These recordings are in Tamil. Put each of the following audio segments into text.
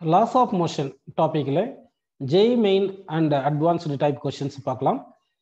லாஸ் ஆஃப் மோஷன் டாபிக்ல JEE main and advanced type questions பார்க்கலாம்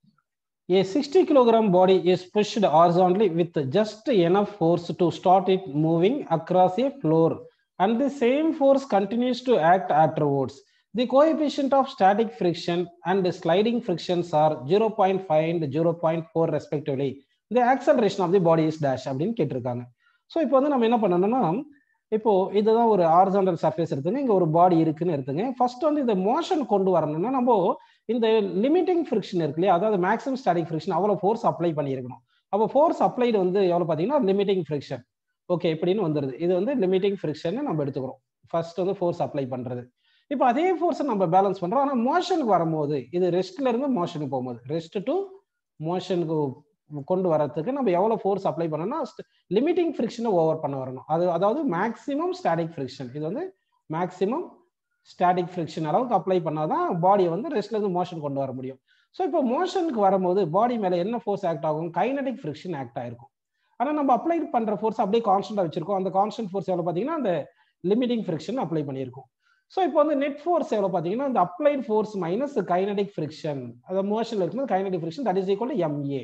A 60 kilogram body is pushed horizontally with just enough force to start it moving across a floor, and the same force continues to act afterwards. The coefficient of static friction and the sliding frictions are 0.5 and 0.4 respectively. The acceleration of the body is dash அப்படின்னு கேட்டிருக்காங்க ஸோ இப்போ வந்து நம்ம என்ன பண்ணணும்னா இப்போ இதுதான் ஒரு ஆர்ஜாண்டல் சர்ஃபேஸ் எடுத்துங்க இங்க ஒரு பாடி இருக்குன்னு எடுத்துங்க ஃபர்ஸ்ட் வந்து இந்த மோஷன் கொண்டு வரணும்னா நம்ம இந்த லிமிட்டிங் ஃப்ரிக்ஷன் இருக்கு இல்லையா அதாவது மேக்ஸிமம் ஸ்டாட்டிக் ஃப்ரிக்ஷன் அவ்வளோ ஃபோர்ஸ் அப்ளை பண்ணியிருக்கணும் அப்போ ஃபோர்ஸ் அப்ளைடு வந்து எவ்வளோ பார்த்தீங்கன்னா லிமிட்டிங் ஃப்ரிக்ஷன் ஓகே இப்படின்னு வந்துருது இது வந்து லிமிட்டிங் ஃப்ரிக்ஷன் நம்ம எடுத்துக்கிறோம் ஃபர்ஸ்ட் வந்து ஃபோர்ஸ் அப்ளை பண்ணுறது இப்போ அதே ஃபோர்ஸை நம்ம பேலன்ஸ் பண்ணுறோம் ஆனால் மோஷனுக்கு வரும்போது இது ரெஸ்ட்ல இருந்து மோஷனுக்கு போகும்போது ரெஸ்ட் டு மோஷனுக்கு கொண்டு வரதுக்கு நம்ம எவ்வளோ ஃபோர்ஸ் அப்ளை பண்ணோம்னா லிமிட்டிங் ஃப்ரிக்ஷனை ஓவர் பண்ண வரணும் அது அதாவது மேக்ஸிமம் ஸ்டாட்டிக் ஃப்ரிக்ஷன் இது வந்து மேக்ஸிமம் ஸ்டாட்டிக் ஃப்ரிக்ஷன் அளவுக்கு அப்ளை பண்ணாதான் பாடியை வந்து ரெஸ்ட்ல இருந்து மோஷன் கொண்டு வர முடியும் ஸோ இப்போ மோஷனுக்கு வரும்போது பாடி மேலே என்ன ஃபோர்ஸ் ஆக்ட் ஆகும் கைனடிக் ஃப்ரிக்ஷன் ஆக்ட் ஆயிருக்கும் ஆனால் நம்ம அப்ளை பண்ற ஃபோர்ஸ் அப்படியே கான்ஸ்டன்டா வச்சிருக்கோம் அந்த கான்ஸ்டன்ட் ஃபோர்ஸ் எவ்வளோ பார்த்தீங்கன்னா அந்த லிமிட்டிங் ஃப்ரிக்ஷன் அப்ளை பண்ணியிருக்கோம் ஸோ இப்போ வந்து நெட் ஃபோர்ஸ் எவ்வளோ பார்த்தீங்கன்னா இந்த applied force minus kinetic friction அது மோஷனில் இருக்கும்போது kinetic friction that is equal to M A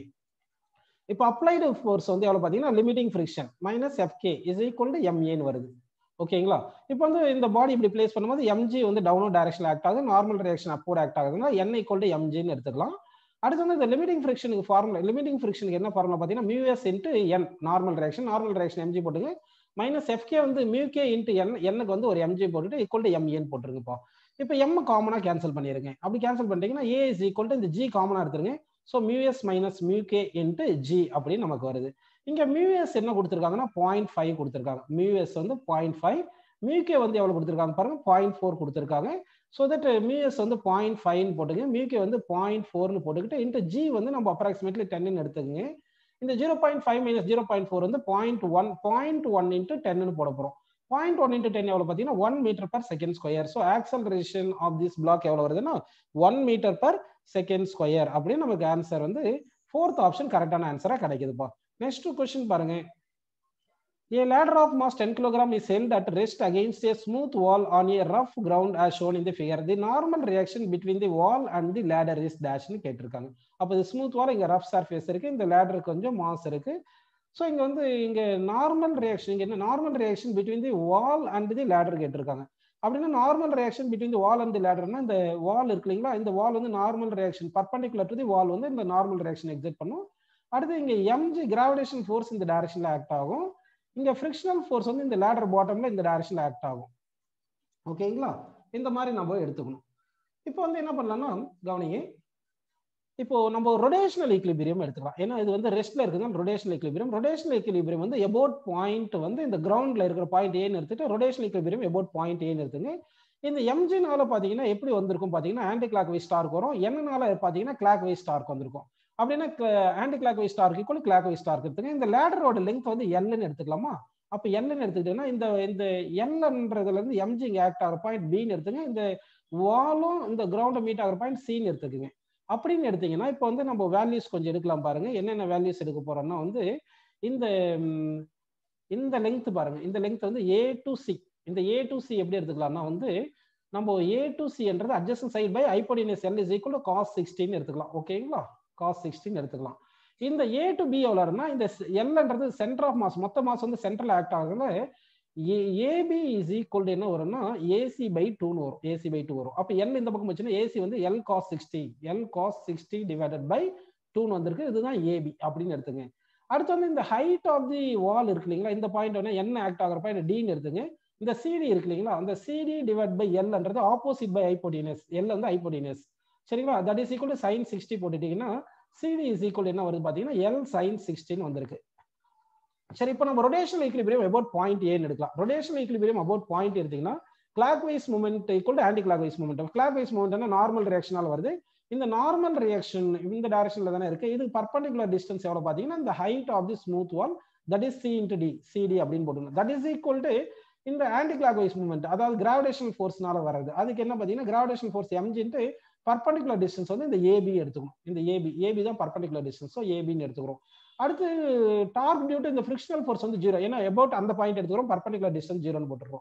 இப்போ அப்ளைடு ஃபோர்ஸ் வந்து எவ்வளோ பார்த்தீங்கன்னா limiting friction minus F K is equal to எம்ஏன்னு வருது ஓகேங்களா இப்போ வந்து இந்த பாடி இப்படி பிளேஸ் பண்ணும்போது எம்ஜி வந்து டவுனோ டைரக்ஷன் ஆக்ட் ஆகுது நார்மல் ரியாக்ஷன் அப்போர்ட் ஆக்ட் ஆகுதுன்னா என் ஈக்குவல் டு எம்ஜின்னு எடுத்துக்கலாம் அடுத்து வந்து இந்த லிமிட்டிங் ஃப்ரிக்ஷனுக்கு ஃபார்முலா லிமிட்டிங் ஃப்ரிக்ஷனுக்கு என்ன ஃபார்முலா பார்த்தீங்கன்னா mu S into N normal reaction normal reaction M G போட்டுங்க மைனஸ் எஃப்கே வந்து மியூகே இன்ட்டு என் எண்ணுக்கு வந்து ஒரு எம்ஜி போட்டுட்டு ஈக்குவல் டு எம்ஏன்னு போட்டுருங்கப்பா இப்போ எம் காமனாக கேன்சல் பண்ணிருங்க அப்படி கேன்சல் பண்ணிட்டீங்கன்னா ஏ இஸ் ஈக்குவல் டு இந்த ஜி காமனாக எடுத்துருங்க so mu S minus mu K into G அப்படின்னு நமக்கு வருது இங்கே மியூஎஸ் என்ன கொடுத்துருக்காங்கன்னா பாயிண்ட் ஃபைவ் கொடுத்துருக்காங்க மியூஎஸ் வந்து பாயிண்ட் ஃபைவ் மியூகே வந்து எவ்வளோ கொடுத்துருக்காங்க பாருங்க பாயிண்ட் ஃபோர் கொடுத்துருக்காங்க ஸோ தட் மியூஎஸ் வந்து பாயிண்ட் ஃபைவ்னு போட்டுங்க மியூகே வந்து பாயிண்ட் ஃபோர்னு போட்டுக்கிட்டு இன்ட்டு ஜி வந்து நம்ம அப்ராக்சிமேட்லி டென்னு எடுத்துக்கங்க இந்த zero point five minus zero point four வந்து point one point one into டென்னு போட போகிறோம் பாயிண்ட் ஒன் இன்ட்டு டென் எவ்வளோ பார்த்தீங்கன்னா one metre per second square so acceleration of this block எவ்வளோ வருதுன்னா one metre per second square அப்படின்னு நமக்கு ஆன்சர் வந்து ஃபோர்த் ஆப்ஷன் கரெக்டான ஆன்சராக கிடைக்குதுப்பா நெக்ஸ்ட் கொஸ்டின் பாருங்க A ladder of mass 10 kg is held at rest against a smooth wall on a rough ground as shown in the figure. The normal reaction between the wall and the ladder is dash னு கேட்டிருக்காங்க அப்போ இது ஸ்மூத் வால் இங்கே ரஃப் சர்ஃபேஸ் இருக்கு இந்த லேடர் கொஞ்சம் மாஸ் இருக்கு ஸோ இங்கே வந்து இங்கே நார்மல் ரியாக்ஷன் இங்கே என்ன normal reaction between the wall and the ladder கேட்டிருக்காங்க அப்படின்னா normal reaction between the wall and the லேடர்னா இந்த வால் இருக்கு இல்லைங்களா இந்த வால் வந்து normal reaction perpendicular to the wall வந்து இந்த நார்மல் ரியாக்ஷன் எக்ஸிட் பண்ணும் அடுத்து இங்கே எம்ஜி கிராவிடேஷன் ஃபோர்ஸ் இந்த டைரக்ஷனில் ஆக்ட் ஆகும் இங்க ஃப்ரிக்ஷனல் ஃபோர்ஸ் வந்து இந்த லேடர் பாட்டம்ல இந்த டைரக்ஷன்ல ஆக்ட் ஆகும் ஓகேங்களா இந்த மாதிரி நம்ம எடுத்துக்கணும் இப்போ வந்து என்ன பண்ணலாம்னா கவனிங்க இப்போ நம்ம ரொடேஷனல் ஈக்லிபிரியம் எடுத்துக்கலாம் ஏன்னா இது வந்து ரெஸ்ட்ல இருக்குதுன்னா ரொடேஷனல் ஈக்லிபிரியம் ரொடேஷனல் ஈக்லிபிரியம் வந்து எபோட் பாயிண்ட் வந்து இந்த கிரவுண்ட்ல இருக்கிற பாயிண்ட் ஏன்னு எடுத்துட்டு ரொடேஷனல் ஈக்லிபிரியம் எபோட் பாயிண்ட் ஏன்னு எடுத்துங்க இந்த எம்ஜினால பாத்தீங்கன்னா எப்படி வந்திருக்கும் பாத்தீங்கன்னா ஆன்டி கிளாக் வைஸ் ஸ்டார்க் வரும் என்னனால பாத்தீங்கன்னா கிளாக் வைஸ் ஸ்டார்க் வந்திருக்கும் அப்படின்னா clock wise torque equal clock wise torque எடுத்துங்க இந்த லேடரோட லென்த் வந்து எல்னு எடுத்துக்கலாமா அப்ப எல்னு எடுத்துக்கிட்டீங்கன்னா இந்த இந்த எல்ன்றதுல இருந்து எம்ஜி இங்க ஆக்ட் ஆகிற பாயிண்ட் பின்னு எடுத்துங்க இந்த வாலும் இந்த கிரவுண்டை மீட் ஆகிற பாயிண்ட் சின்னு எடுத்துக்கோங்க அப்படின்னு எடுத்தீங்கன்னா இப்போ வந்து நம்ம வேல்யூஸ் கொஞ்சம் எடுக்கலாம் பாருங்க என்னென்ன வேல்யூஸ் எடுக்க போறோம்னா வந்து இந்த இந்த லெங்த் பாருங்க இந்த லெங்த் வந்து ஏ டு சி இந்த ஏ டு சி எப்படி எடுத்துக்கலாம்னா வந்து நம்ம ஏ டு சின்றது adjacent side by hypotenuse L is equal cos சிக்ஸ்டின்னு எடுத்துக்கலாம் ஓகேங்களா காஸ் சிக்ஸ்டின் எடுத்துக்கலாம் இந்த ஏ டு பி எவ்வளோனா இந்த எல்ன்றது சென்டர் ஆஃப் மாஸ் மொத்த மாஸ் வந்து சென்ட்ரல் ஆக்ட் ஆகுதுல ஏபி இஸ் ஈக்குவல் என்ன வரும்னா ஏசி பை டூன்னு வரும் ஏசி பை டூ வரும் அப்போ எல் இந்த பக்கம் வச்சுன்னா ஏசி வந்து L cos sixty L cos sixty divided by டூன்னு வந்திருக்கு இதுதான் ஏபி அப்படின்னு எடுத்துங்க அடுத்து வந்து இந்த ஹைட் ஆஃப் தி வால் இருக்கு இல்லைங்களா இந்த பாயிண்ட் வந்து என்ன ஆக்ட் ஆகிற பாயிண்ட் டின்னு எடுத்துங்க இந்த சிடி இருக்கு இல்லைங்களா அந்த சிடி டிவைட் பை எல்ன்றது ஆப்போசிட் பை ஐபோடினஸ் எல் வந்து ஐபோடினஸ் சரிங்களா that is equal to sine sixty போட்டுட்டீங்கன்னா சிடி இஸ் ஈக்குவல் என்ன வருது பார்த்தீங்கன்னா எல் சைன் சிக்ஸ்டின்னு வந்திருக்கு சரி இப்போ நம்ம ரொடேஷனல் ஈக்லிபிரியம் அபவுட் பாயிண்ட் ஏன்னு எடுக்கலாம் ரொடேஷனல் ஈக்லிபிரியம் அபவுட் பாயிண்ட் எடுத்தீங்கன்னா clock wise moment equal to clock wise moment clock wise moment normal ரியாக்ஷனால வருது இந்த நார்மல் ரியாக்ஷன் இந்த டைரக்ஷன்ல தானே இருக்கு இது பர்பண்டிகுலர் டிஸ்டன்ஸ் எவ்வளோ பார்த்தீங்கன்னா இந்த height of the smooth wall that is C into D C D அப்படின்னு போட்டுருங்க தட் இஸ் ஈக்குவல் டு இந்த ஆன்டி கிளாக் வைஸ் மூமெண்ட் அதாவது கிராவிடேஷன் ஃபோர்ஸ்னால வருது அதுக்கு என்ன பார்த்தீங்கன்னா கிராவிடேஷன் ஃபோர்ஸ் எம்ஜின்ட்டு பர்பண்டிகுலர் டிஸ்டன்ஸ் வந்து இந்த ஏபி எடுத்துக்கணும் இந்த ஏபி ஏபி தான் பர்பண்டிகுலர் டிஸ்டன்ஸ் ஸோ ஏபின்னு எடுத்துக்கிறோம் அடுத்து டார்க் டியூ டு இந்த ஃப்ரிக்ஷனல் ஃபோர்ஸ் வந்து ஜீரோ ஏன்னா அபவுட் அந்த பாயிண்ட் எடுத்துக்கிறோம் பர்பண்டிகுலர் டிஸ்டன்ஸ் ஜீரோன்னு போட்டுருக்கோம்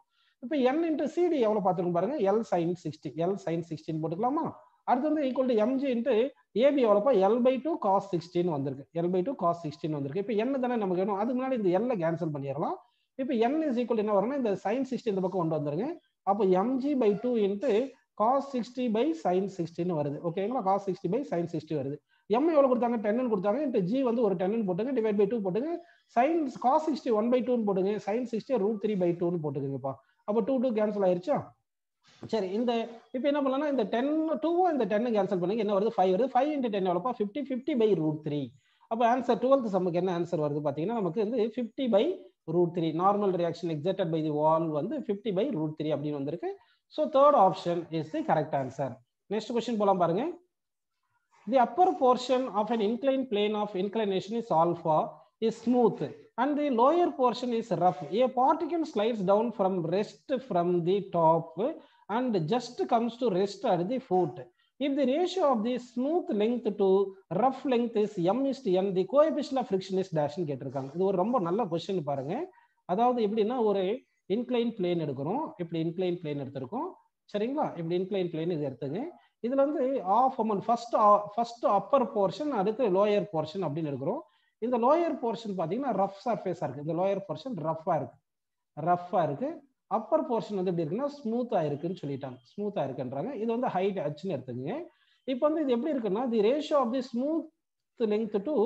இப்போ என் இன்ட்டு சிடி எவ்வளோ பார்த்துருக்கோம் பாருங்க L sine sixty L sine சிக்ஸ்டின் போட்டுக்கலாமா அடுத்து வந்து equal to M G into A B எவ்வளோப்பா எல் பை டூ காஸ் சிக்ஸ்டின் வந்திருக்கு எல் பை டூ காஸ் சிக்ஸ்டின் வந்திருக்கு இப்போ என்ன தானே நமக்கு வேணும் அதுக்கு முன்னாடி இந்த எல்ல கேன்சல் பண்ணிடலாம் இப்போ என் இஸ் ஈக்குவல் என்ன வரும்னா இந்த சைன் சிக்ஸ்டி இந்த பக்கம் கொண்டு வந்துருங்க அப்போ M G by two into cos sixty by sine சிக்ஸ்டின்னு வருது ஓகேங்களா cos sixty by sine sixty வருது எம் எவ்வளோ கொடுத்தாங்க டென்னு கொடுத்தாங்க இன்ட்டு ஜி வந்து ஒரு டென்னு போட்டுங்க டிவைட் பை டூ போட்டுங்க sine cos sixty one by டூன்னு போட்டுங்க sine sixty root three by டூன்னு போட்டுக்கோங்கப்பா அப்போ டூ டூ கேன்சல் ஆயிருச்சா சரி இந்த இப்போ என்ன பண்ணலாம்னா இந்த டென் டூவும் இந்த டென்னு கேன்சல் பண்ணுங்க என்ன வருது ஃபைவ் வருது ஃபைவ் இன்ட்டு டென் எவ்வளோப்பா fifty fifty by root three அப்போ ஆன்சர் டுவெல்த் சம்முக்கு என்ன ஆன்சர் வருது பார்த்தீங்கன்னா நமக்கு வந்து fifty by root three normal reaction exerted by the wall வந்து ஃபிஃப்டி பை ரூட் த்ரீ அப்படின்னு வந்திருக்கு so third option is the correct answer next question போலாம் பாருங்க the upper portion of an incline plane of inclination is alpha is smooth and the lower portion is rough. A particle slides down from rest from the top and just comes to rest at the foot. If the ratio of the smooth length to rough length is m is to n, the coefficient of friction is dash கேட்டிருக்காங்க இது ஒரு ரொம்ப நல்ல கொஸ்டின் பாருங்க அதாவது எப்படின்னா ஒரு இன்க்ளைன் பிளேன் எடுக்கிறோம் இப்படி இன்க்ளைன் பிளேன் எடுத்திருக்கோம் சரிங்களா இப்படி இன்க்ளைன் பிளேன் இது எடுத்துங்க இதுல வந்து of amount first first upper portion அடுத்து லோயர் போர்ஷன் அப்படின்னு எடுக்கிறோம் இந்த லோயர் போர்ஷன் பார்த்தீங்கன்னா ரஃப் சர்ஃபேஸாக இருக்குது இந்த லோயர் போர்ஷன் ரஃப்பாக இருக்கு ரஃப்பாக இருக்கு அப்பர் போர்ஷன் வந்து எப்படி இருக்குன்னா ஸ்மூத்தாக இருக்குன்னு சொல்லிட்டாங்க ஸ்மூத்தாக இருக்குன்றாங்க இது வந்து ஹைட் ஹச்னு எடுத்துக்கங்க இப்போ வந்து இது எப்படி இருக்குன்னா the ratio of the smooth length to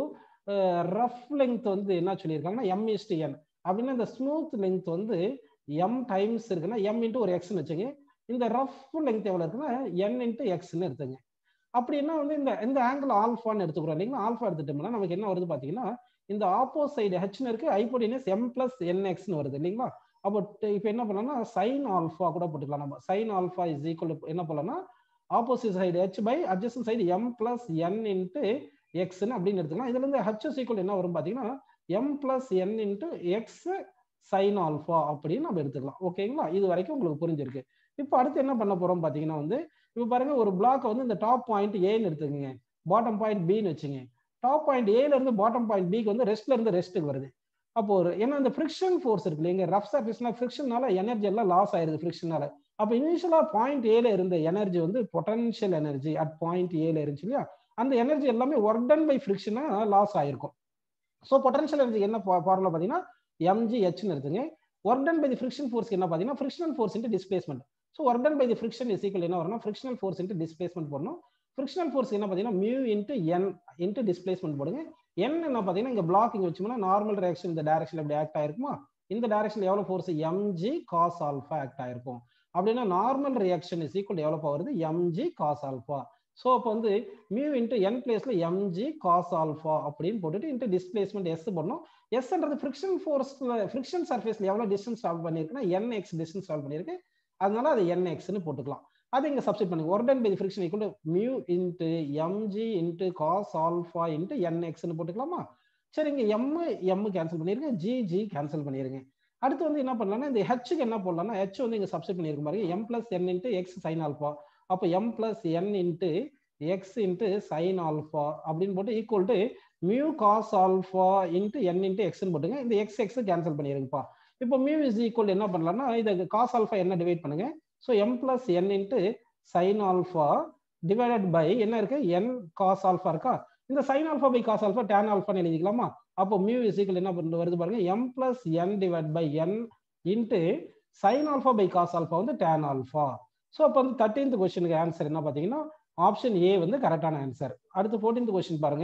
rough length வந்து என்ன சொல்லியிருக்காங்கன்னா எம் இஸ்டு என் அப்படின்னா இந்த ஸ்மூத் லெங்க் வந்து எம் டைம்ஸ் இருக்குன்னா எம் இன்ட்டு ஒரு எக்ஸ்னு வச்சுங்க இந்த ரஃப் லெங்க் எவ்வளோ இருக்குன்னா என் இன்ட்டு எக்ஸ்னு எடுத்துங்க அப்படின்னா வந்து இந்த இந்த ஆங்கிள் ஆல்ஃபான்னு எடுத்துக்கிறோம் இல்லைங்களா ஆல்ஃபா எடுத்துட்டோம்னா நமக்கு என்ன வருது பார்த்தீங்கன்னா இந்த ஆப்போசைடு ஹெச்னு இருக்கு ஐபோடினஸ் எம் பிளஸ் என்எக்ஸ்னு வருது இல்லைங்களா அப்போ இப்போ என்ன பண்ணலாம்னா சைன் ஆல்ஃபா கூட போட்டுக்கலாம் நம்ம சைன் ஆல்ஃபா இஸ் ஈக்குவல் என்ன பண்ணலாம்னா opposite side H by adjacent side M plus N into எக்ஸ்னு அப்படின்னு எடுத்துக்கலாம் இதுல இருந்து ஹெச் ஈக்குவல் என்ன வரும் பார்த்தீங்கன்னா M plus N into X sine alpha அப்படின்னு நம்ம எடுத்துக்கலாம் ஓகேங்களா இது வரைக்கும் உங்களுக்கு புரிஞ்சிருக்கு இப்போ அடுத்து என்ன பண்ண போறோம் பார்த்தீங்கன்னா வந்து இப்போ பாருங்க ஒரு பிளாக் வந்து இந்த டாப் பாயிண்ட் ஏன்னு எடுத்துக்கோங்க பாட்டம் பாயிண்ட் பின்னு வச்சுங்க டாப் பாயிண்ட் ஏல இருந்து பாட்டம் பாயிண்ட் பிக்கு வந்து ரெஸ்ட்ல இருந்து ரெஸ்ட்டுக்கு வருது அப்போ ஒரு ஏன்னா இந்த ஃப்ரிக்ஷன் ஃபோர்ஸ் இருக்கு இல்லைங்க ரஃப் சர்ஃபேஸ்னா ஃப்ரிக்ஷனால எனர்ஜி எல்லாம் லாஸ் ஆயிருது ஃப்ரிக்ஷனால அப்போ இனிஷியலா பாயிண்ட் ஏல இருந்த எனர்ஜி வந்து பொட்டன்ஷியல் எனர்ஜி அட் பாயிண்ட் ஏல இருந்துச்சு இல்லையா அந்த எனர்ஜி எல்லாமே ஒர்க் டன் பை ஃப்ரிக்ஷனா லாஸ் ஆயிருக்கும் ஸோ பொட்டன்ஷியல் எனர்ஜி என்ன ஃபார்முலா பார்த்தீங்கன்னா எம்ஜி ஹெச்னு எடுத்துங்க work done by the friction ஃபோர்ஸ்க்கு என்ன பார்த்தீங்கன்னா frictional force into displacement so work done by the friction is equal என்ன வரும்னா ஃப்ரிக்ஷனல் ஃபோர்ஸ் இன்ட்டு டிஸ்பிளேஸ்மெண்ட் போடணும் ஃப்ரிக்ஷனல் ஃபோர்ஸ் என்ன பார்த்தீங்கன்னா mu into N into displacement போடுங்க என் என்ன பார்த்தீங்கன்னா இங்கே பிளாக் இங்கே வச்சோம்னா நார்மல் ரியாக்ஷன் இந்த டேரக்ஷன் எப்படி ஆக்ட் ஆயிருக்குமா இந்த டேரக்ஷன் எவ்வளோ force M G cos alpha act ஆயிருக்கும் அப்படின்னா நார்மல் ரியாக்ஷன் இஸ் ஈக்குவல் எவ்வளோ வருது எம்ஜி காஸ் ஆல்ஃபா ஸோ அப்போ வந்து மியூ இன்ட்டு என் பிளேஸ்ல எம்ஜி காஸ் ஆல்ஃபா அப்படின்னு போட்டுட்டு இன்ட்டு டிஸ்பிளேஸ்மெண்ட் எஸ் பண்ணணும் எஸ்ன்றது ஃப்ரிக்ஷன் ஃபோர்ஸ்ல ஃப்ரிக்ஷன் சர்ஃபேஸ்ல எவ்வளோ டிஸ்டன்ஸ் ட்ராவல் பண்ணியிருக்குன்னா என் எக்ஸ் டிஸ்டன்ஸ் ட்ராவல் பண்ணியிருக்கு அதனால அது என் எக்ஸ்னு போட்டுக்கலாம் அது இங்க சப்ஸ்டிட் பண்ணுங்க work done by friction equal mu into M G into cos alpha into N எக்ஸ்னு போட்டுக்கலாமா சரி இங்க எம் எம் கேன்சல் பண்ணிருங்க ஜி ஜி கேன்சல் பண்ணிருங்க அடுத்து வந்து என்ன பண்ணலாம்னா இந்த ஹெச்சுக்கு என்ன போடலாம்னா ஹெச் வந்து இங்க சப்ஸ்டிட் பண்ணிருக்க மாதிரி M plus N into X sine alpha அப்போ M plus N into X into sine alpha அப்படின்னு போட்டு equal to mu cos alpha into N into எக்ஸ்னு போட்டுங்க இந்த எக்ஸ் எக்ஸ் கேன்சல் பண்ணிருங்கப்பா இப்போ மியூ இஸ் ஈக்குவல் என்ன பண்ணலாம்னா இதை காஸ் ஆல்ஃபா என்ன டிவைட் பண்ணுங்க so M plus N into sine alpha divided by என்ன இருக்கு என் காஸ் ஆல்ஃபா இருக்கா இந்த sine alpha by cos alpha tan ஆல்ஃபான்னு எழுதிக்கலாமா அப்போ மியூ இஸ் ஈக்குவல் என்ன பண்ணு வருது பாருங்க M plus N divide by N into sine alpha by cos alpha வந்து டேன் ஆல்ஃபா ஸோ அப்போ வந்து தேர்ட்டீன்த் கொஸ்டினுக்கு ஆன்சர் என்ன பார்த்தீங்கன்னா ஆப்ஷன் ஏ வந்து கரெக்டான ஆன்சர் அடுத்து ஃபோர்டீன்த் கொஸ்டின் பாருங்க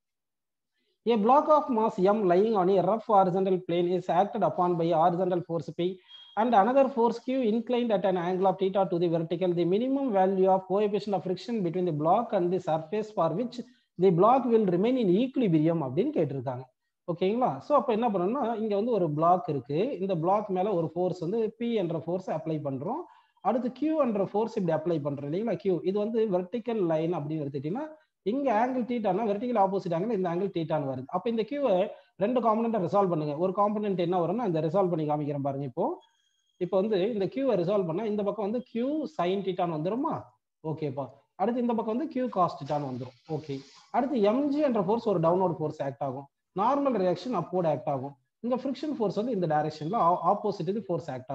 A block of mass m lying on a rough horizontal plane is acted upon by a horizontal force P and another force Q inclined at an angle of theta to the vertical. The minimum value of coefficient of friction between the block and the surface for which the block will remain in equilibrium அப்படின்னு கேட்டிருக்காங்க ஓகேங்களா ஸோ அப்போ என்ன பண்ணணும்னா இங்கே வந்து ஒரு பிளாக் இருக்கு இந்த பிளாக் மேலே ஒரு ஃபோர்ஸ் வந்து பி என்ற ஃபோர்ஸ் அப்ளை பண்ணுறோம் அடுத்து கியூ என்ற ஃபோர்ஸ் இப்படி அப்ளை பண்ணுறோம் இல்லைங்களா கியூ இது வந்து வெர்டிக்கல் லைன் அப்படின்னு எடுத்துட்டீங்கன்னா இங்க ஆங்கிள் டீட்டானா வெர்டிகல் ஆப்போசிட் ஆங்கிள் இந்த ஆங்கிள் டீட்டான்னு வருது அப்போ இந்த கியூவை ரெண்டு காம்பனண்ட்டை ரிசால்வ் பண்ணுங்க ஒரு காம்பனண்ட் என்ன வரும்னா இந்த ரிசால்வ் பண்ணி காமிக்கிறேன் பாருங்க இப்போ இப்போ வந்து இந்த கியூவை ரிசால்வ் பண்ணா இந்த பக்கம் வந்து கியூ சைன் டீட்டான்னு வந்துருமா ஓகேப்பா அடுத்து இந்த பக்கம் வந்து கியூ காஸ் டீட்டான்னு வந்துடும் ஓகே அடுத்து எம்ஜி என்ற ஃபோர்ஸ் ஒரு டவுன்வர்ட் ஃபோர்ஸ் ஆக்ட் ஆகும் நார்மல் ரியாக்ஷன் அப்போர்ட் ஆக்ட் ஆகும் இந்த ஃப்ரிக்ஷன் ஃபோர்ஸ் வந்து இந்த டைரக்ஷன்ல ஆப்போசிட்டுக்கு ஃபோர்ஸ் ஆக்ட் ஆகும்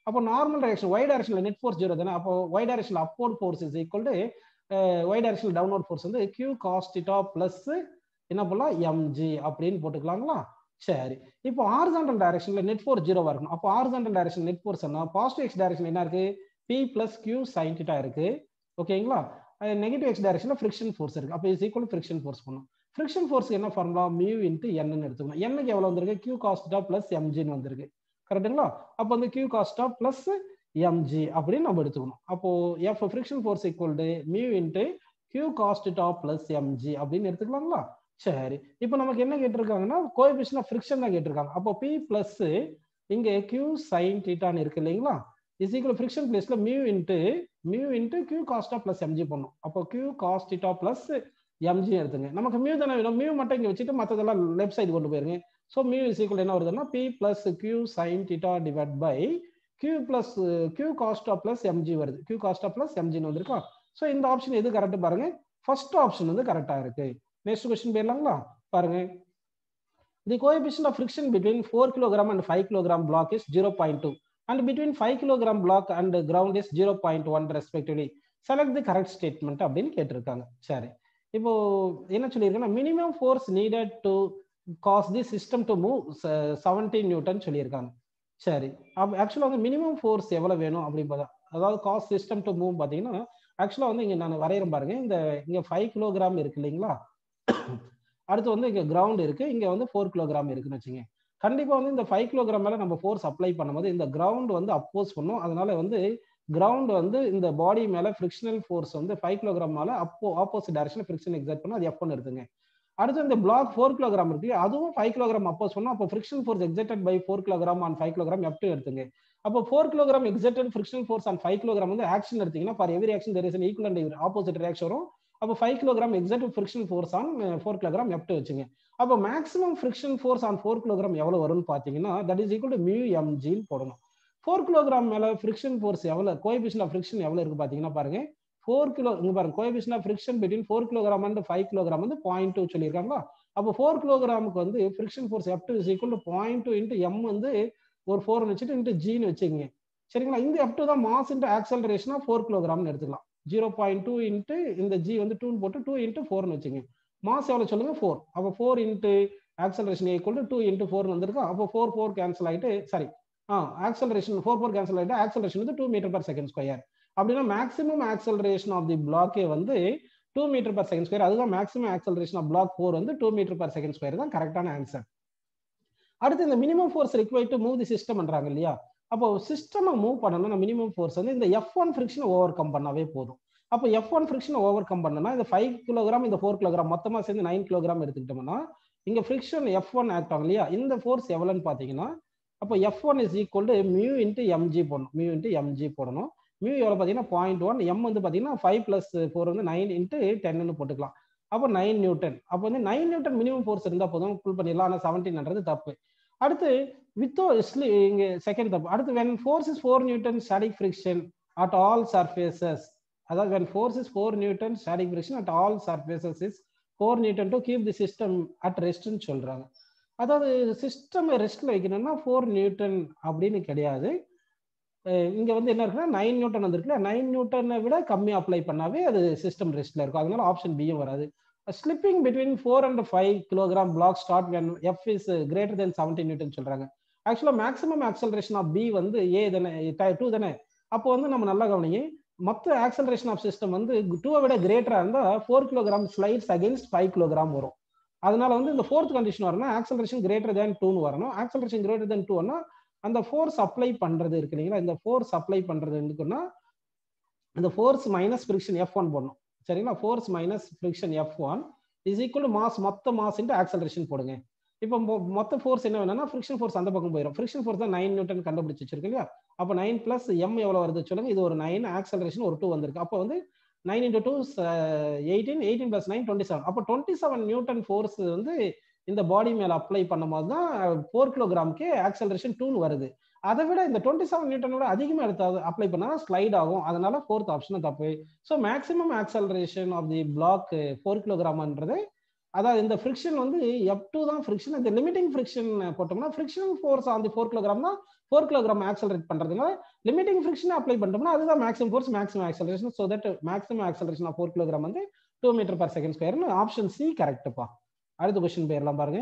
அப்போ நார்மல் டைரக்ஷன் ஒய் டைரக்ஷன்ல நெட் ஃபோர்ஸ் ஜீரோ தானே அப்போ ஒய் டைரக்ஷன்ல upward force is equal to Y direction downward force வந்து கியூ காஸ்டிட்டா பிளஸ் என்ன பண்ணலாம் எம்ஜி அப்படின்னு போட்டுக்கலாங்களா சரி இப்போ ஆர்சாண்டல் டைரக்ஷன்ல நெட் ஃபோர்ஸ் ஜீரோவா இருக்கணும் அப்போ ஆர்சாண்டல் டைரக்ஷன் நெட் ஃபோர்ஸ் என்ன பாசிட்டிவ் எக்ஸ் டைரக்ஷன் என்ன இருக்கு P plus Q sine theta இருக்கு ஓகேங்களா நெகட்டிவ் எக்ஸ் டைரக்ஷன்ல ஃபிரிக்ஷன் ஃபோர்ஸ் இருக்கு அப்போ இஸ் ஈக்குவல் ஃபிரிக்ஷன் ஃபோர்ஸ் பண்ணும் ஃபிரிக்ஷன் ஃபோர்ஸ் என்ன ஃபார்முலா மியூ இன்ட்டு என்னன்னு எடுத்துக்கணும் என்னக்கு எவ்வளவு வந்திருக்கு கியூ காஸ்டா பிளஸ் எம்ஜின்னு வந்திருக்கு கரெக்டுங்களா அப்போ வந்து கியூ காஸ்டா பிளஸ் எம்ஜி அப்படின்னு நம்ம எடுத்துக்கணும் அப்போ F friction force equal to mu into Q cos theta plus M G அப்படின்னு எடுத்துக்கலாங்களா சரி இப்போ நமக்கு என்ன கேட்டிருக்காங்கன்னா கோஎபிஷன் ஆஃப் ஃபிரிக்ஷன் தான் கேட்டிருக்காங்க அப்போ பி பிளஸ் இங்க கியூ சைன் டீட்டான்னு இருக்கு இல்லைங்களா இஸ் ஈக்குவல் ஃபிரிக்ஷன் பிளேஸ்ல mu into mu into Q cos theta plus M G பண்ணும் அப்போ Q cos theta plus M G எடுத்துங்க நமக்கு மியூ தானே வேணும் மியூ மட்டும் இங்க வச்சுட்டு மற்றதெல்லாம் லெஃப்ட் சைடு கொண்டு போயிருங்க ஸோ மியூ இஸ் ஈக்குவல் என்ன வருதுன்னா P plus Q sine theta divide by Q plus Q cos theta plus MG வருது கியூ காஸ்டா பிளஸ் எம்ஜின்னு வந்திருக்கா ஸோ இந்த ஆப்ஷன் எது கரெக்ட் பாருங்க ஃபர்ஸ்ட் ஆப்ஷன் வந்து கரெக்டா இருக்கு நெக்ஸ்ட் கொஸ்டின் போயிடலாங்களா பாருங்க the coefficient of friction between four kilogram and five kilogram block is zero point two and between five kilogram block and ground is zero point one respectively select the correct statement அப்படின்னு கேட்டிருக்காங்க சரி இப்போ என்ன சொல்லியிருக்கேன்னா minimum force needed to cause the system to move seventeen newton சொல்லியிருக்காங்க சரி ஆக்சுவலாக வந்து மினிமம் ஃபோர்ஸ் எவ்வளோ வேணும் அப்படின்னு பார்த்தா அதாவது காஸ் சிஸ்டம் டு மூவ் பார்த்தீங்கன்னா ஆக்சுவலாக வந்து இங்கே நான் வரைகிறேன் பாருங்க இந்த இங்கே ஃபைவ் கிலோகிராம் இருக்கு இல்லைங்களா அடுத்து வந்து இங்கே கிரவுண்ட் இருக்கு இங்கே வந்து ஃபோர் கிலோகிராம் இருக்குன்னு வச்சுங்க கண்டிப்பாக வந்து இந்த ஃபைவ் கிலோகிராம் மேலே நம்ம ஃபோர்ஸ் அப்ளை பண்ணும்போது இந்த கிரவுண்ட் வந்து அப்போஸ் பண்ணும் அதனால வந்து கிரவுண்ட் வந்து இந்த பாடி மேலே ஃப்ரிக்ஷனல் ஃபோர்ஸ் வந்து ஃபைவ் கிலோகிராம் மேலே அப்போ ஆப்போசிட் டைரக்ஷன் ஃப்ரிக்ஷன் எக்ஸாக்ட் பண்ணால் அது எஃப் ஒன் எடுத்துங்க அடுத்து இந்த பிளாக் ஃபோர் கிலோகிராம் இருக்கு அதுவும் ஃபைவ் கிலோகிராம் அப்போஸ் பண்ணா அப்போ friction force excited by four kilogram on five kilogram F two எடுத்துங்க அப்போ four kilogram excited frictional force on five kilogram வந்து ஆக்ஷன் எடுத்தீங்கன்னா for every action there is an equal and opposite reaction வரும் அப்போ five kilogram excited friction force on four kilogram F two வச்சுங்க அப்போ maximum friction force on four kilogram எவ்வளோ வரும்னு பார்த்தீங்கன்னா that is equal to mu எம்ஜின்னு போடணும் ஃபோர் கிலோகிராம் மேலே ஃப்ரிக்ஷன் ஃபோர்ஸ் எவ்வளோ கோஎபிஷன் ஆஃப் ஃப்ரிக்ஷன் எவ்வளோ இருக்கு பார்த்தீங்கன்னா பாருங்க ஃபோர் கிலோ இங்க பாருங்க coefficient of friction between four kilogram and five kilogram வந்து பாயிண்ட் டூ சொல்லியிருக்காங்களா அப்போ ஃபோர் கிலோகிராமுக்கு வந்து friction force F two is equal to point two into M வந்து ஒரு ஃபோர் வச்சுட்டு இன்ட்டு ஜின்னு வச்சுக்கோங்க சரிங்களா இந்த எஃப் டூ தான் மாஸ் இன்ட்டு ஆக்சலரேஷனா ஃபோர் கிலோகிராம்னு எடுத்துக்கலாம் ஜீரோ பாயிண்ட் டூ இன்ட்டு இந்த ஜி வந்து டூன்னு போட்டு டூ இன்ட்டு ஃபோர்னு வச்சுங்க மாஸ் எவ்வளோ சொல்லுங்க ஃபோர் அப்போ four into acceleration equal to two into ஃபோர்னு வந்திருக்கா அப்போ ஃபோர் ஃபோர் கேன்சல் ஆகிட்டு sorry ah acceleration four four cancel ஆகிட்டு ஆக்சலரேஷன் வந்து two metre per second square அப்படின்னா மேக்ஸிமம் ஆக்சலரேஷன் ஆஃப் தி பிளாக்கே வந்து two metre per second square அதுதான் maximum acceleration of block four வந்து two metre per second square தான் கரெக்டான ஆன்சர் அடுத்து இந்த minimum force required to move the system பண்றாங்க இல்லையா அப்போ சிஸ்டம் மூவ் பண்ணணும்னா மினிமம் ஃபோர்ஸ் வந்து இந்த F one friction overcome பண்ணாவே போதும் அப்போ F one friction overcome பண்ணனா இந்த ஃபைவ் கிலோகிராம் இந்த ஃபோர் கிலோகிராம் மொத்தமா சேர்ந்து நைன் கிலோகிராம் எடுத்துக்கிட்டோம்னா இங்க ஃபிரிக்ஷன் எஃப் ஒன் ஆக்ட் ஆகும் இல்லையா இந்த ஃபோர்ஸ் எவ்வளோன்னு பார்த்தீங்கன்னா அப்போ F one is equal to mu into MG போடணும் மியூ இன்ட்டு எம்ஜி போடணும் மியூ எவ்வளோ பார்த்தீங்கன்னா பாயிண்ட் ஒன் எம் வந்து பார்த்தீங்கன்னா ஃபைவ் ப்ளஸ் ஃபோர் வந்து நைன் இன்ட்டு டென்னு போட்டுக்கலாம் அப்போ நைன் நியூட்டன் அப்போ வந்து நைன் நியூட்டன் மினிமம் ஃபோர்ஸ் இருந்தால் போதும் ஃபுல் பண்ணிடலாம் ஆனால் செவன்டீன்ன்றது தப்பு அடுத்து வித்தோ இங்கே செகண்ட் தப்பு அடுத்து when force is four newton static friction at all surfaces அதாவது when force is four newton static friction at all surfaces is four newton to keep the system at ரெஸ்ட்னு சொல்றாங்க அதாவது சிஸ்டம் ரெஸ்ட்ல வைக்கணும்னா ஃபோர் நியூட்டன் அப்படின்னு கிடையாது இங்க வந்து என்ன இருக்குன்னா நைன் நியூட்டன் வந்திருக்குல்ல நைன் நியூட்டனை விட கம்மி அப்ளை பண்ணாவே அது சிஸ்டம் ரெஸ்ட்ல இருக்கும் அதனால ஆப்ஷன் பியும் வராது slipping between four and five kilogram block start when F is greater than seventeen newton சொல்றாங்க ஆக்சுவலா மேக்ஸிமம் ஆக்சலரேஷன் ஆஃப் பி வந்து ஏ தானே டூ தானே அப்போ வந்து நம்ம நல்லா கவனிங்க மொத்த ஆக்சலரேஷன் ஆஃப் சிஸ்டம் வந்து டூவை விட கிரேட்டரா இருந்தா four kilogram slides against five kilogram வரும் அதனால வந்து இந்த ஃபோர்த் கண்டிஷன் வரணும் ஆக்சலரேஷன் கிரேட்டர் தேன் டூன்னு வரணும் ஆக்சலரேஷன் கிரேட்டர் தேன் டூன்னா அந்த ஃபோர்ஸ் அப்ளை பண்றது இருக்கு இல்லைங்களா இந்த ஃபோர்ஸ் அப்ளை பண்றது இருக்குன்னா அந்த force minus friction F one போடணும் சரிங்களா force minus friction F one is equal mass மொத்த மாஸ் இன்ட்டு ஆக்சலரேஷன் போடுங்க இப்போ மொத்த ஃபோர்ஸ் என்ன வேணும்னா ஃபிரிக்ஷன் ஃபோர்ஸ் அந்த பக்கம் போயிடும் ஃபிரிக்ஷன் ஃபோர்ஸ் தான் நைன் நியூட்டன் கண்டுபிடிச்சு வச்சிருக்கு இல்லையா அப்போ நைன் பிளஸ் எம் எவ்வளோ வருது சொல்லுங்க இது ஒரு நைன் ஆக்சலரேஷன் ஒரு டூ வந்திருக்கு அப்போ வந்து nine into two eighteen eighteen plus nine twenty seven அப்போ டுவெண்ட்டி செவன் நியூட்டன் ஃபோர்ஸ் வந்து இந்த பாடி மேல அப்ளை பண்ணும்போது தான் ஃபோர் கிலோகிராமுக்கு ஆக்சலரேஷன் டூன்னு வருது அதை விட இந்த டுவெண்ட்டி செவன் நியூட்டனோட அதிகமாக எடுத்து அப்ளை பண்ணா ஸ்லைட் ஆகும் அதனால ஃபோர்த் ஆப்ஷன் தப்பு so maximum acceleration of the block four கிலோகிராம்ன்றது அதாவது இந்த ஃப்ரிக்ஷன் வந்து எப் டூ தான் ஃப்ரிக்ஷன் இந்த லிமிட்டிங் ஃப்ரிக்ஷன் போட்டோம்னா friction force on the four kilogram தான் ஃபோர் கிலோகிராம் ஆக்சலரேட் பண்றதுனால லிமிட்டிங் ஃபிரிக்ஷன் அப்ளை பண்ணிட்டோம்னா அதுதான் maximum force maximum acceleration so that maximum acceleration of four kilogram வந்து டூ மீட்டர் பர் செகண்ட் ஸ்கொயர்னு ஆப்ஷன் சி கரெக்டுப்பா அடுத்த கொஸ்டின் போயிடலாம் பாருங்க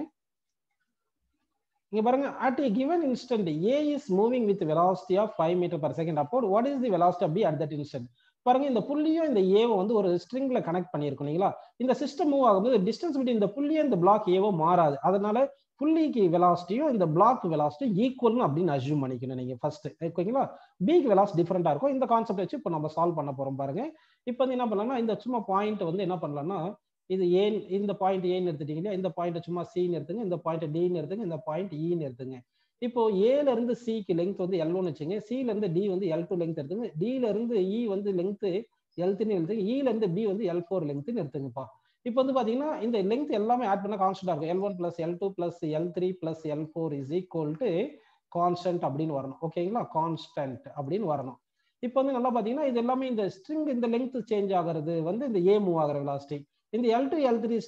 இங்க பாருங்க at a given instant a is moving with velocity of 5 meter per second upward what is the velocity of b at that instant பாருங்க இந்த புள்ளியும் இந்த ஏவை வந்து ஒரு ஸ்ட்ரிங்ல கனெக்ட் பண்ணியிருக்கோம் இல்லைங்களா இந்த சிஸ்டம் மூவ் ஆகும்போது டிஸ்டன்ஸ் பிட்வீன் இந்த புள்ளியும் இந்த பிளாக் ஏவோ மாறாது அதனால புள்ளிக்கு வெலாசிட்டியும் இந்த பிளாக் வெலாசிட்டியும் ஈக்குவல்னு அப்படின்னு அசியூம் பண்ணிக்கணும் நீங்க ஃபர்ஸ்ட் ஓகேங்களா பிக்கு வெலாசிட்டி டிஃப்ரெண்டா இருக்கும் இந்த கான்செப்ட் வச்சு இப்போ நம்ம சால்வ் பண்ண போறோம் பாருங்க இப்போ வந்து என்ன பண்ணலாம்னா இந்த சும்மா பாயிண்ட் வந்து என்ன பண்ணலாம்னா இது ஏன் இந்த பாயிண்ட் ஏன்னு எடுத்துட்டீங்கன்னா இந்த பாயிண்ட் சும்மா சின்னு எடுத்துங்க இந்த பாயிண்ட் டின்னு எடுத்துங்க இந்த பாயிண்ட் ஈன்னு எடுத்துங்க இப்போ ஏல இருந்து சிக்கு லெங்த் வந்து எல் ஒன்னு வச்சுங்க சில இருந்து டி வந்து எல் டூ லெங்த் எடுத்துங்க டில இருந்து இ வந்து லெங்த் எல் த்ரீ எடுத்துங்க இல இருந்து பி வந்து எல் ஃபோர் லெங்த்னு எடுத்துங்கப்பா இப்போ வந்து பாத்தீங்கன்னா இந்த லெங்த் எல்லாமே ஆட் பண்ண கான்ஸ்டன்டா இருக்கும் L one plus L two plus L three plus L four is equal to constant அப்படின்னு வரணும் ஓகேங்களா கான்ஸ்டன்ட் அப்படின்னு வரணும் இப்போ வந்து நல்லா பாத்தீங்கன்னா இது எல்லாமே இந்த ஸ்ட்ரிங் இந்த லெங்த் சேஞ்ச் ஆகிறது வந்து இந்த ஏ மூவ் ஆகிற வெலாசிட்டி இந்த L two L three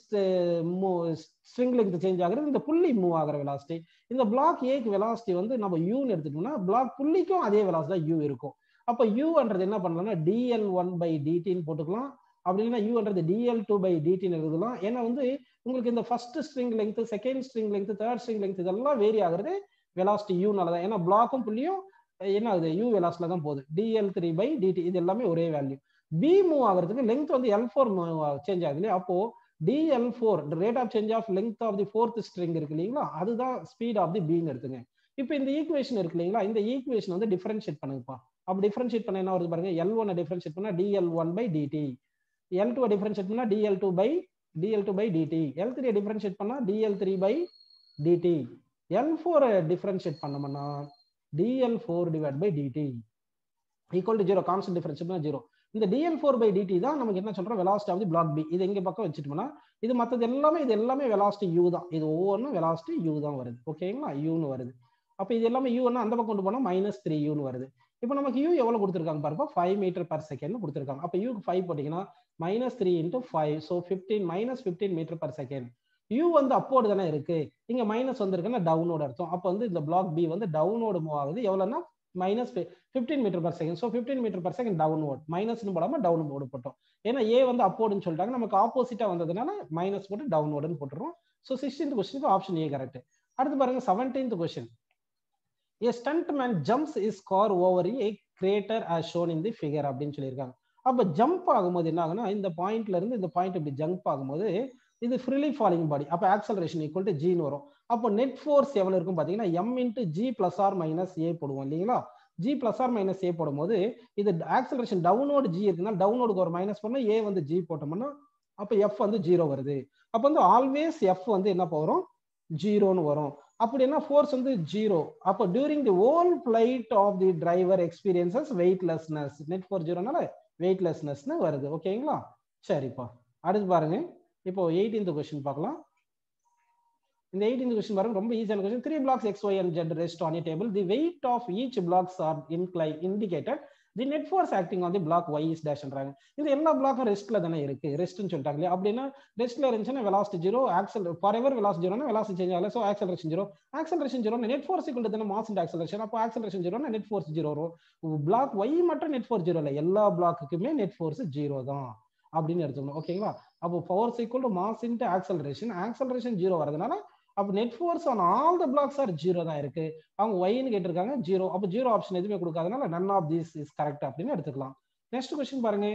string length change ஆகுறது இந்த புள்ளி மூவ் ஆகிற வெலாசிட்டி இந்த பிளாக் ஏக்கு வெலாசிட்டி வந்து நம்ம யூன்னு எடுத்துட்டோம்னா பிளாக் புள்ளிக்கும் அதே வெலாசிட்டி தான் யூ இருக்கும் அப்போ யூன்றது என்ன பண்ணலாம்னா டிஎல் ஒன் பை டிடின்னு போட்டுக்கலாம் அப்படி இல்லைன்னா யூன்றது டிஎல் டூ பை டிடின்னு எழுதலாம் ஏன்னா வந்து உங்களுக்கு இந்த first string length second string length third string length இதெல்லாம் வேரி ஆகுறது வெலாசிட்டி யூனால தான் ஏன்னா பிளாக்கும் புள்ளியும் என்ன ஆகுது யூ வெலாஸ்ல தான் போகுது டிஎல் த்ரீ பை டிடி இது எல்லாமே ஒரே வேல்யூ பி மூவ் ஆகிறதுக்கு லெங்த் வந்து எல் ஃபோர் சேஞ்ச் ஆகுது இல்லையா அப்போ DL four rate of change of length of the fourth string இருக்கு இல்லைங்களா அதுதான் ஸ்பீட் ஆஃப் தி பின்னு எடுத்துங்க இப்போ இந்த ஈக்குவேஷன் இருக்கு இல்லைங்களா இந்த ஈக்குவேஷன் வந்து டிஃபரன்ஷியேட் பண்ணுங்கப்பா அப்போ டிஃபரன்ஷியேட் பண்ண என்ன வருது பாருங்க எல் ஒன் டிஃபரன்ஷியேட் பண்ணா DL one by DT L two differentiate பண்ணா DL two by DL two by DT L three differentiate பண்ணா DL three by DT L four differentiate பண்ணோம்னா DL four divide by DT equal to zero constant differentiate zero இந்த டிஎல் ஃபோர் பை டிடி தான் நமக்கு என்ன சொல்றோம் velocity of the block B இது எங்க பக்கம் வச்சுட்டோம்னா இது மற்றது எல்லாமே இது எல்லாமே வெலாசிட்டி யூ தான் இது ஒவ்வொன்றும் வெலாசிட்டி யூ தான் வருது ஓகேங்களா யூன்னு வருது அப்போ இது எல்லாமே யூன்னா அந்த பக்கம் கொண்டு போனால் மைனஸ் த்ரீ யூன்னு வருது இப்போ நமக்கு யூ எவ்வளோ கொடுத்துருக்காங்க பாருப்பா ஃபைவ் மீட்டர் பர் செகண்ட் கொடுத்துருக்காங்க அப்போ யூக்கு ஃபைவ் போட்டிங்கன்னா minus three into five so fifteen minus fifteen metre per second U வந்து அப்போடு தானே இருக்கு இங்க மைனஸ் வந்திருக்குன்னா டவுனோட அர்த்தம் அப்போ வந்து இந்த பிளாக் பி வந்து டவுனோடு மூவ் ஆகுது எவ்வளோன்னா minus fifteen metre per second so fifteen metre per second down ஓட் மைனஸ்னு போடாம டவுன் போர்டு போட்டோம் ஏன்னா ஏ வந்து அப்போடுன்னு சொல்லிட்டாங்க நமக்கு ஆப்போசிட்டா வந்ததுனால மைனஸ் போட்டு டவுன் ஓடுன்னு போட்டுருவோம் ஸோ சிக்ஸ்டீன்த் கொஸ்டினுக்கு ஆப்ஷன் ஏ கரெக்ட் அடுத்து பாருங்க seventeenth question a stuntman jumps his car over a crater as shown in the figure அப்படின்னு சொல்லியிருக்காங்க அப்போ ஜம்ப் ஆகும்போது என்ன ஆகுனா இந்த பாயிண்ட்ல இருந்து இந்த பாயிண்ட் இப்படி ஜம்ப் ஆகும்போது இது ஃப்ரீலி ஃபாலிங் பாடி அப்போ ஆக்சலரேஷன் ஈக்குவல் டு ஜின்னு வரும் அப்போ நெட் ஃபோர்ஸ் எவ்வளவு இருக்கும் பார்த்தீங்கன்னா M into G plus R minus A போடுவோம் இல்லைங்களா G plus R minus A போடும்போது இது ஆக்சலரேஷன் டவுனோடு ஜி இருக்குன்னா டவுனோடுக்கு ஒரு மைனஸ் பண்ணா ஏ வந்து ஜி போட்டோம்னா அப்போ எஃப் வந்து ஜீரோ வருது அப்போ வந்து ஆல்வேஸ் எஃப் வந்து என்ன வரும் ஜீரோன்னு வரும் அப்படின்னா ஃபோர்ஸ் வந்து ஜீரோ அப்போ during the whole flight of the driver experiences weightlessness net force ஜீரோனால வெயிட்லெஸ்னஸ்னு வருது ஓகேங்களா சரிப்பா அடுத்து பாருங்க இப்போ எயிட்டீன்த் கொஸ்டின் பார்க்கலாம் இந்த எயிட்டீன்த் கொஸ்டின் பாருங்க ரொம்ப ஈஸியான question three blocks X Y and Z rest on table the weight of each blocks are இன்க்ளை indicated the net force acting on the block Y is டேஷ்ன்றாங்க இந்த எல்லா பிளாக்கும் ரெஸ்ட்ல தானே இருக்கு ரெஸ்ட்னு சொல்லிட்டாங்க இல்லையா அப்படின்னா ரெஸ்ட்ல இருந்துச்சுன்னா வெலாசிட்டி ஜீரோ ஆக்சல் ஃபார் எவர் வெலாசிட்டி ஜீரோனா வெலாசிட்டி சேஞ்ச் ஆகல so acceleration zero acceleration zero net force இக்குள்ள தானே மாஸ் அண்ட் ஆக்சலரேஷன் அப்போ ஆக்சலரேஷன் ஜீரோனா நெட் ஃபோர்ஸ் ஜீரோ வரும் பிளாக் ஒய் மட்டும் நெட் ஃபோர்ஸ் ஜீரோ இல்லை எல்லா பிளாக்குக்குமே நெட் ஃபோர்ஸ் ஜீரோ தான் அப்படின்னு எடுத்துக்கணும் ஓகேங்களா அப்போ force equal to mass into acceleration acceleration zero வரதுனால அப்போ net force on all the blocks are zero தான் இருக்கு அவங்க ஒய்னு கேட்டிருக்காங்க ஜீரோ அப்போ ஜீரோ ஆப்ஷன் எதுவுமே கொடுக்காதனால none of this is correct அப்படின்னு எடுத்துக்கலாம் நெக்ஸ்ட் கொஸ்டின் பாருங்க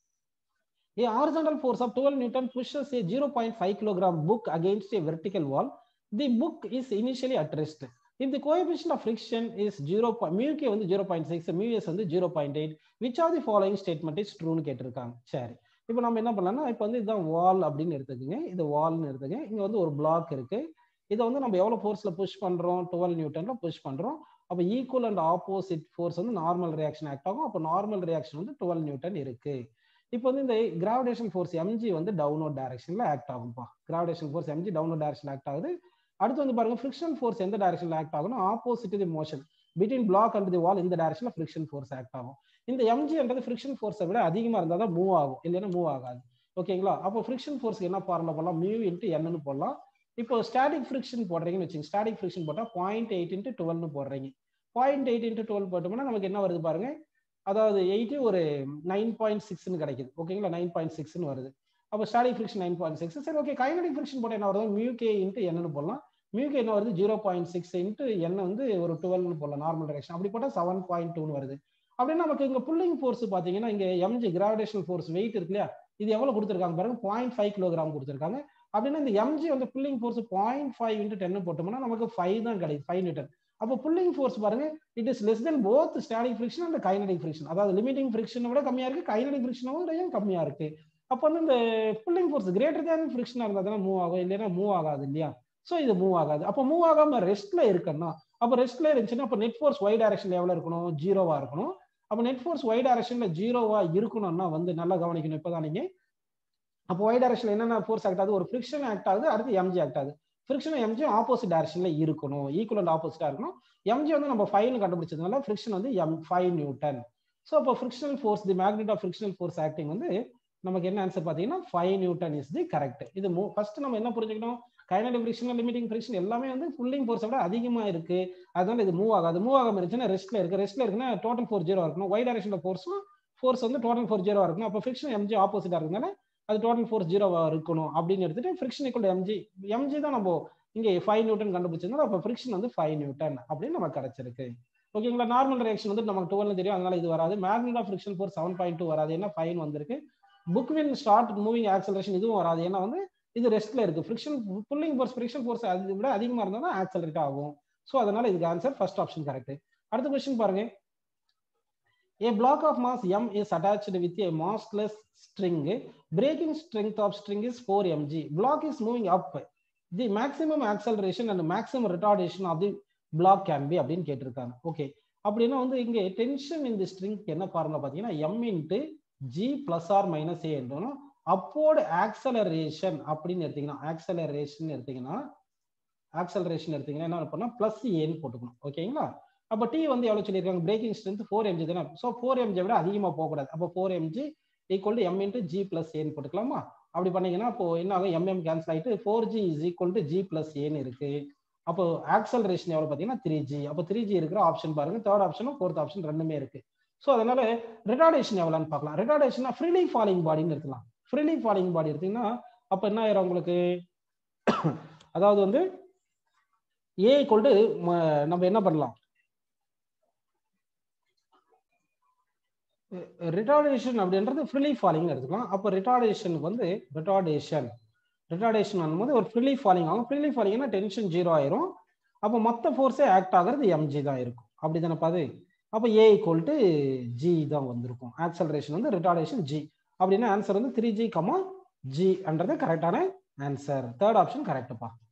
A horizontal force of 12 Newton pushes a 0.5 kilogram book against a vertical wall. The book is initially at rest. If the coefficient of friction is 0. mu k வந்து 0.6, mu s வந்து 0.8, which of the following statement is true னு கேட்டிருக்காங்க சரி இப்போ நம்ம என்ன பண்ணலாம்னா இப்போ வந்து இதுதான் வால் அப்படின்னு எடுத்துக்கோங்க இது வால்னு எடுத்துக்கங்க இங்க வந்து ஒரு பிளாக் இருக்கு இதை வந்து நம்ம எவ்வளவு ஃபோர்ஸ்ல புஷ் பண்றோம் டுவெல் நியூட்டன்ல புஷ் பண்றோம் அப்போ ஈக்குவல் அண்ட் ஆப்போசிட் ஃபோர்ஸ் வந்து நார்மல் ரியாக்ஷன் ஆக்ட் ஆகும் அப்போ நார்மல் ரியாக்ஷன் வந்து டுவெல் நியூட்டன் இருக்கு இப்போ வந்து இந்த கிராவிடேஷன் ஃபோர்ஸ் எம்ஜி வந்து டவுன்வர்ட் டைரக்ஷன்ல ஆக்ட் ஆகும்பா gravitation force MG downward direction act ஆகுது அடுத்து வந்து பாருங்க ஃபிரிக்ஷன் ஃபோர்ஸ் எந்த டைரக்ஷன்ல ஆக்ட் ஆகும்னா opposite the motion between block and the wall இந்த டைரக்ஷன்ல ஃபிரிக்ஷன் ஃபோர்ஸ் ஆக்ட் ஆகும் இந்த எம்ஜின்றது ஃபிரிக்ஷன் ஃபோர்ஸை விட அதிகமா இருந்தால் தான் மூவ் ஆகும் இல்லைன்னா மூவ் ஆகாது ஓகேங்களா அப்போ ஃபிரிக்ஷன் ஃபோர்ஸ்க்கு என்ன ஃபார்முலா போடலாம் மியூ இன்ட்டு என்னன்னு போடலாம் இப்போ ஸ்டாட்டிக் ஃபிரிக்ஷன் போடுறீங்கன்னு வச்சுங்க ஸ்டாட்டிக் ஃபிரிக்ஷன் போட்டால் பாயிண்ட் எயிட் இன்ட்டு டுவெல்னு போடுறீங்க பாயிண்ட் எயிட் இன்ட்டு டுவெல் போட்டோம்னா நமக்கு என்ன வருது பாருங்க அதாவது எயிட்டு ஒரு நைன் பாயிண்ட் சிக்ஸ்னு கிடைக்குது ஓகேங்களா நைன் பாயிண்ட் சிக்ஸ்னு வருது அப்போ static friction nine point six சரி ஓகே கைனடிக் ஃபிரிக்ஷன் போட்டால் என்ன வருது மியூ கே இன்ட்டு என்னன்னு போடலாம் மியூ கே என்ன வருது ஜீரோ பாயிண்ட் சிக்ஸ் இன்ட்டு என்ன வந்து ஒரு டுவெல்னு போடலாம் நார்மல் டைரக்ஷன் அப்படி போட்டால் செவன் பாயிண்ட் டூன்னு வருது அப்படின்னா நமக்கு இங்கே புல்லிங் ஃபோர்ஸ் பார்த்தீங்கன்னா இங்கே எம்ஜி கிராவிடேஷனல் ஃபோர்ஸ் வெயிட் இருக்கு இல்லையா இது எவ்வளோ கொடுத்துருக்காங்க பாருங்க பாயிண்ட் ஃபைவ் கிலோகிராம் கொடுத்துருக்காங்க அப்படின்னா இந்த எம்ஜி வந்து pulling force point five into டென்னு போட்டோம்னா நமக்கு ஃபைவ் தான் கிடைக்குது ஃபைவ் நியூட்டன் அப்போ புல்லிங் ஃபோர்ஸ் பாருங்க it is less than both static friction and kinetic friction அதாவது லிமிட்டிங் ஃபிரிக்ஷனை விட கம்மியா இருக்கு கைனடிக் ஃபிரிக்ஷனும் கம்மியா இருக்கு அப்போ வந்து இந்த புல்லிங் ஃபோர்ஸ் கிரேட்டர் தேன் ஃபிரிக்ஷனா இருந்தால் தானே மூவ் ஆகும் இல்லைன்னா மூவ் ஆகாது இல்லையா ஸோ இது மூவ் ஆகாது அப்போ மூவ் ஆகாம ரெஸ்ட்ல இருக்குன்னா அப்போ ரெஸ்ட்ல இருந்துச்சுன்னா அப்போ நெட் ஃபோர்ஸ் ஒய் டைரக்ஷன்ல எவ்வளோ இருக்கணும் ஜீரோவா இருக்கணும் அப்போ நெட் ஃபோர்ஸ் ஒய் டைரக்ஷன்ல ஜீரோவா இருக்கணும்னா வந்து நல்லா கவனிக்கணும் இப்போதான் நீங்க அப்போ ஒய் டைரக்ஷன்ல என்னென்ன ஃபோர்ஸ் ஆக்ட் ஆகுது ஒரு ஃபிரிக்ஷன் ஆக்ட் ஆகுது அடுத்து எம்ஜி ஆக்ட் ஆகுது ஃபிரிக்ஷன் எம்ஜி ஆப்போசிட் டைரக்ஷன்ல இருக்கணும் ஈக்குவல் ஆப்போசிட்டா இருக்கணும் எம்ஜி வந்து நம்ம ஃபைவ்னு கண்டுபிடிச்சதுனால ஃபிரிக்ஷன் வந்து எம் ஃபைவ் நியூட்டன் ஸோ அப்போ frictional force the magnitude of frictional force acting வந்து நமக்கு என்ன ஆன்சர் பார்த்தீங்கன்னா five newton is the correct இது ஃபர்ஸ்ட் நம்ம என்ன புரிஞ்சுக்கணும் கைனடிக் ஃபிரிக்ஷன் லிமிட்டிங் ஃபிரிக்ஷன் எல்லாமே வந்து புல்லிங் ஃபோர்ஸை விட அதிகமா இருக்கு அதனால இது மூவ் ஆகாது மூவ் ஆகாம இருந்துச்சுன்னா ரெஸ்ட்ல இருக்கு ரெஸ்ட்ல இருக்குன்னா டோட்டல் ஃபோர் ஜீரோ இருக்கணும் ஒய் டைரக்ஷன்ல ஃபோர்ஸும் ஃபோர்ஸ் வந்து டோட்டல் ஃபோர் ஜீரோ இருக்கணும் அப்போ ஃபிரிக்ஷன் எம்ஜி ஆப்போசிட்டா இருக்கனால அது டோட்டல் ஃபோர்ஸ் ஜீரோவா இருக்கணும் அப்படின்னு எடுத்துட்டு ஃபிரிக்ஷன் ஈக்குவல் எம்ஜி எம்ஜி தான் நம்ம இங்கே ஃபைவ் நியூட்டன் கண்டுபிடிச்சிருந்தோம் அப்போ ஃபிரிக்ஷன் வந்து ஃபைவ் நியூட்டன் அப்படின்னு நமக்கு கிடைச்சிருக்கு ஓகேங்களா நார்மல் ரியாக்ஷன் வந்து நமக்கு டுவெல் தெரியும் அதனால இது வராது magnet of friction four seven point two வராது ஏன்னா ஃபைன் வந்திருக்கு book will start moving acceleration இதுவும் வராது ஏன்னா வந்து இது ரெஸ்ட்ல இருக்கு friction pulling force friction force அதை விட அதிகமாக இருந்தால் தான் ஆக்சலரேட் ஆகும் ஸோ அதனால இதுக்கு ஆன்சர் ஃபர்ஸ்ட் ஆப்ஷன் கரெக்ட் அடுத்த கொஸ்டின் பாருங்க A block of mass m is attached with a massless string. Breaking strength of string is 4 mg. Block is moving up. The maximum acceleration and maximum retardation of the block can be அப்படின்னு கேட்டிருக்காங்க ஓகே அப்படின்னா வந்து இங்கே டென்ஷன் இந்த ஸ்ட்ரிங்க்கு என்ன ஃபார்முலா பார்த்தீங்கன்னா M into G plus R minus A என்றும் அப்போர்டு ஆக்சலரேஷன் அப்படின்னு எடுத்தீங்கன்னா ஆக்சலரேஷன் எடுத்தீங்கன்னா ஆக்சலரேஷன் எடுத்தீங்கன்னா என்ன பண்ணா பிளஸ் ஏன்னு போட்டுக்கணும் ஓகேங்களா அப்போ டி வந்து எவ்வளோ சொல்லியிருக்காங்க பிரேக்கிங் ஸ்ட்ரென்த் ஃபோர் எம்ஜி தானே ஸோ ஃபோர் எம்ஜி விட அதிகமாக போகக்கூடாது அப்போ four MG equal to M into G plus ஏன்னு போட்டுக்கலாமா அப்படி பண்ணீங்கன்னா இப்போ என்ன ஆகும் எம்எம் கேன்சல் ஆகிட்டு four G is equal to G plus ஏன்னு இருக்கு அப்போ ஆக்சலரேஷன் எவ்வளோ பார்த்தீங்கன்னா த்ரீ ஜி அப்போ த்ரீ ஜி இருக்கிற ஆப்ஷன் பாருங்க தேர்ட் ஆப்ஷனும் ஃபோர்த் ஆப்ஷன் ரெண்டுமே இருக்கு ஸோ அதனால ரிட்டார்டேஷன் எவ்வளோன்னு பார்க்கலாம் ரிட்டார்டேஷனா ஃப்ரீலி ஃபாலிங் பாடின்னு எடுத்துக்கலாம் ஃப்ரீலி ஃபாலிங் பாடி எடுத்தீங்கன்னா அப்போ என்ன ஆயிரும் உங்களுக்கு அதாவது வந்து ஏ கொண்டு நம்ம என்ன பண்ணலாம் ரிட்டார்டேஷன் அப்படின்றது ஃப்ரிலி ஃபாலிங் எடுத்துக்கலாம் அப்போ ரிட்டார்டேஷனுக்கு வந்து ரிட்டார்டேஷன் ரிட்டார்டேஷன் பண்ணும்போது ஒரு ஃப்ரிலி ஃபாலிங் ஆகும் ஃப்ரிலி ஃபாலிங்னா டென்ஷன் ஜீரோ ஆயிரும் அப்போ மொத்த ஃபோர்ஸே ஆக்ட் ஆகிறது எம்ஜி தான் இருக்கும் அப்படி தானே பாது அப்போ ஏ ஈக்குவல் டு ஜி தான் வந்திருக்கும் ஆக்சலரேஷன் வந்து ரிட்டார்டேஷன் ஜி அப்படின்னா ஆன்சர் வந்து த்ரீ ஜி கமா ஜி என்றது கரெக்டான ஆன்சர் தேர்ட் ஆப்ஷன் கரெக்டுப்பா